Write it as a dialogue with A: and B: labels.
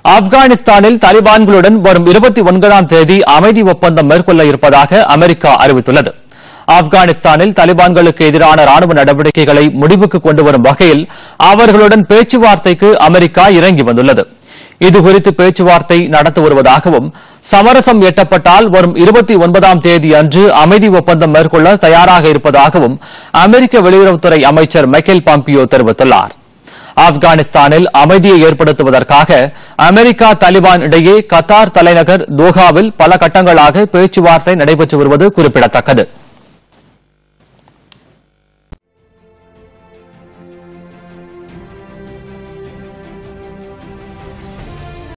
A: ஆப்கானிஸ்தானில் தாலிபான்களுடன் வரும் இருபத்தி ஒன்பதாம் தேதி அமைதி ஒப்பந்தம் மேற்கொள்ள இருப்பதாக அமெரிக்கா அறிவித்துள்ளது ஆப்கானிஸ்தானில் தாலிபான்களுக்கு எதிரான ராணுவ நடவடிக்கைகளை முடிவுக்கு கொண்டுவரும் வகையில் அவர்களுடன் பேச்சுவார்த்தைக்கு அமெரிக்கா இறங்கி வந்துள்ளது இதுகுறித்து பேச்சுவார்த்தை நடத்தி வருவதாகவும் சமரசம் எட்டப்பட்டால் வரும் இருபத்தி ஒன்பதாம் தேதி அன்று அமைதி ஒப்பந்தம் மேற்கொள்ள தயாராக இருப்பதாகவும் அமெரிக்க வெளியுறவுத்துறை அமைச்சர் மைக்கேல் பாம்பியோ தெரிவித்துள்ளார் ஆப்கானிஸ்தானில் அமைதியை ஏற்படுத்துவதற்காக அமெரிக்கா தாலிபான் இடையே கத்தார் தலைநகர் தோஹாவில் பல கட்டங்களாக பேச்சுவார்த்தை நடைபெற்று வருவது குறிப்பிடத்தக்கது